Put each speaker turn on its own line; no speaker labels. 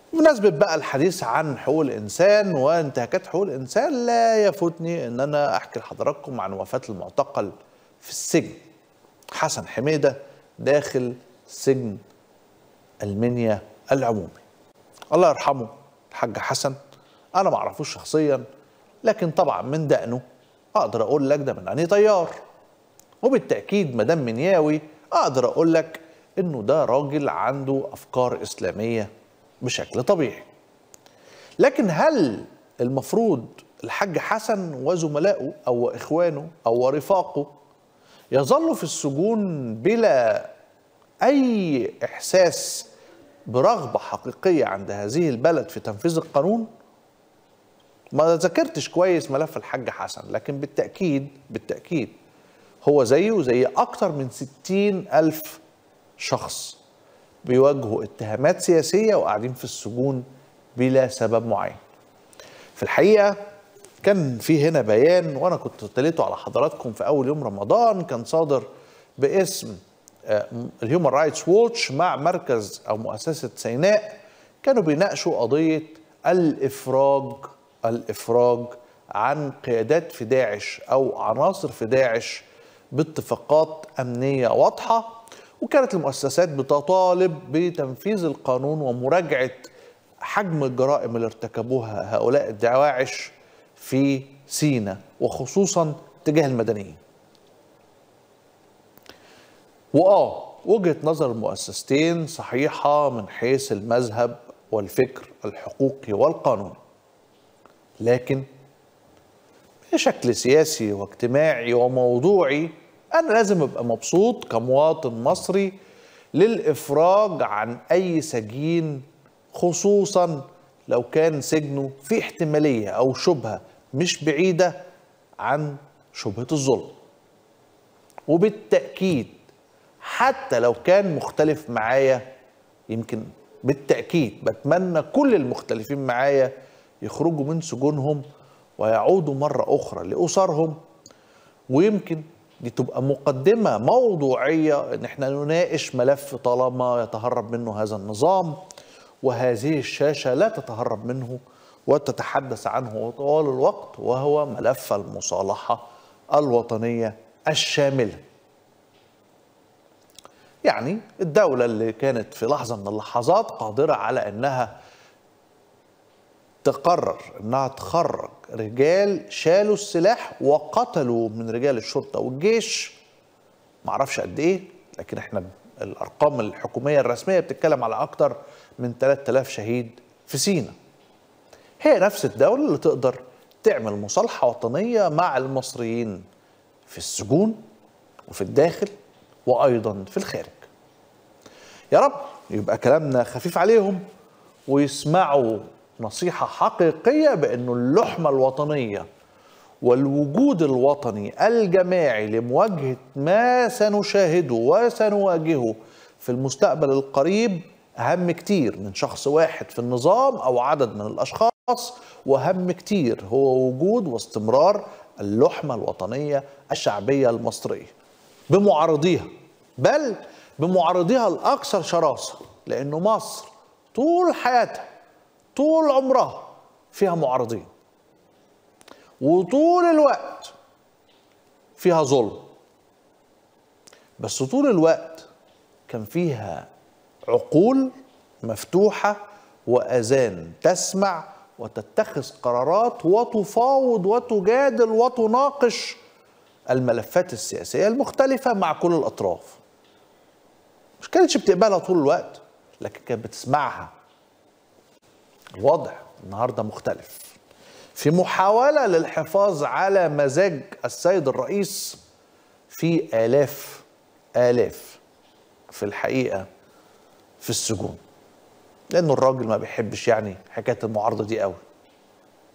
بمناسبة بقى الحديث عن حقوق الإنسان وانتهاكات حقوق الإنسان لا يفوتني أن أنا أحكي لحضراتكم عن وفاة المعتقل في السجن حسن حميدة داخل سجن المنيا العمومي الله يرحمه الحاج حسن أنا ما أعرفوش شخصيا لكن طبعا من دقنه أقدر أقول لك ده من أنهي طيار وبالتأكيد مدام منياوي أقدر أقول لك إنه ده راجل عنده أفكار إسلامية بشكل طبيعي لكن هل المفروض الحاج حسن وزملائه أو إخوانه أو رفاقه يظلوا في السجون بلا أي إحساس برغبة حقيقية عند هذه البلد في تنفيذ القانون ما ذاكرتش كويس ملف الحاج حسن لكن بالتأكيد بالتأكيد هو زيه زي أكتر من ستين ألف شخص بيواجهوا اتهامات سياسية وقاعدين في السجون بلا سبب معين في الحقيقة كان في هنا بيان وأنا كنت تليته على حضراتكم في أول يوم رمضان كان صادر باسم الهيومن رايتس ووتش مع مركز أو مؤسسة سيناء كانوا بيناقشوا قضية الإفراج الإفراج عن قيادات في داعش أو عناصر في داعش باتفاقات أمنية واضحة وكانت المؤسسات بتطالب بتنفيذ القانون ومراجعة حجم الجرائم اللي ارتكبوها هؤلاء الدواعش في سينا وخصوصا تجاه المدنيين وآه وجهة نظر المؤسستين صحيحة من حيث المذهب والفكر الحقوقي والقانوني لكن بشكل سياسي واجتماعي وموضوعي أنا لازم أبقى مبسوط كمواطن مصري للإفراج عن أي سجين خصوصا لو كان سجنه في احتمالية أو شبهة مش بعيدة عن شبهة الظلم وبالتأكيد حتى لو كان مختلف معايا يمكن بالتأكيد بتمنى كل المختلفين معايا يخرجوا من سجونهم ويعودوا مرة أخرى لأسرهم ويمكن دي تبقى مقدمة موضوعية إن احنا نناقش ملف طالما يتهرب منه هذا النظام وهذه الشاشة لا تتهرب منه وتتحدث عنه طوال الوقت وهو ملف المصالحة الوطنية الشاملة يعني الدولة اللي كانت في لحظة من اللحظات قادرة على أنها تقرر أنها تخرج رجال شالوا السلاح وقتلوا من رجال الشرطة والجيش معرفش قد إيه لكن احنا الأرقام الحكومية الرسمية بتتكلم على أكتر من 3000 شهيد في سينا هي نفس الدولة اللي تقدر تعمل مصالحة وطنية مع المصريين في السجون وفي الداخل وأيضا في الخارج يا رب يبقى كلامنا خفيف عليهم ويسمعوا نصيحة حقيقية بأنه اللحمة الوطنية والوجود الوطني الجماعي لمواجهة ما سنشاهده وسنواجهه في المستقبل القريب أهم كتير من شخص واحد في النظام أو عدد من الأشخاص وأهم كتير هو وجود واستمرار اللحمة الوطنية الشعبية المصرية بمعارضيها بل بمعارضيها الأكثر شراسة لأنه مصر طول حياتها طول عمرها فيها معارضين وطول الوقت فيها ظلم بس طول الوقت كان فيها عقول مفتوحة وأذان تسمع وتتخذ قرارات وتفاوض وتجادل وتناقش الملفات السياسية المختلفة مع كل الأطراف مش كانتش بتقبلها طول الوقت لكن كانت بتسمعها الوضع النهارده مختلف في محاولة للحفاظ على مزاج السيد الرئيس في آلاف آلاف في الحقيقة في السجون لأنه الراجل ما بيحبش يعني حكاية المعارضة دي قوي